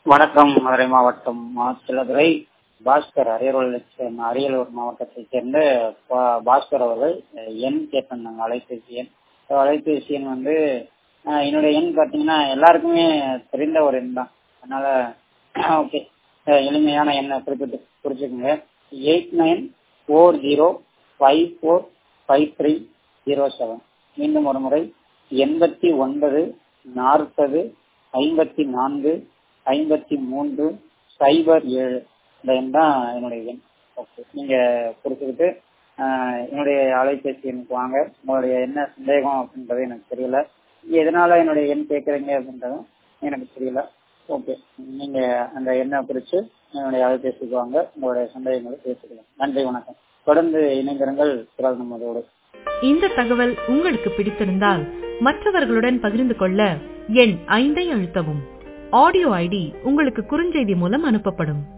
வணக்கம் மதுரை மாவட்டம் மாசிலதுரை பாஸ்கர் அரியலூர் அரியலூர் மாவட்டத்தைச் சேர்ந்த பா- பாஸ்கர் அவர்கள் எண் கேட்டிருந்தாங்க அலைபேசி எண் So, அலைபேசி எண் வந்து அஹ், என்னுடைய எண் பார்த்தீங்கன்னா எல்லாருக்குமே தெரிந்த ஒரு எண் தான் அதனால ஓகே எளிமையான எண்ணை குறிப்பிட்டு குறிச்சுக்கோங்க eight nine four zero five four five three zero seven மீண்டும் ஒரு முறை எண்பத்தி ஒன்பது நாற்பது ஐம்பத்தி நான்கு ஐம்பத்தி மூன்று சைபர் ஏழு இந்த எண் தான் என்னுடைய எண் ஓகே நீங்க குறிச்சுக்கிட்டு ஆஹ், என்னுடைய அலைபேசி எண்ணுக்கு வாங்க உங்களுடைய என்ன சந்தேகம் அப்படின்றது எனக்கு தெரியல நீங்க எதனால என்னுடைய எண் கேட்குறீங்க அப்படின்றதும் எனக்கு தெரியல ஓகே நீங்க அந்த எண்ணை குறித்து என்னுடைய அலைபேசிக்கு வாங்க உங்களுடைய சந்தேகங்களை பேசிக்கலாம் நன்றி வணக்கம் தொடர்ந்து இணைந்திருங்கள் குரல் நம்மதோடு இந்த தகவல் உங்களுக்கு பிடித்திருந்தால் மற்றவர்களுடன் பகிர்ந்து கொள்ள எண் ஐந்தை அழுத்தவும் ஆடியோ ஐடி உங்களுக்கு குறுஞ்செய்தி மூலம் அனுப்பப்படும்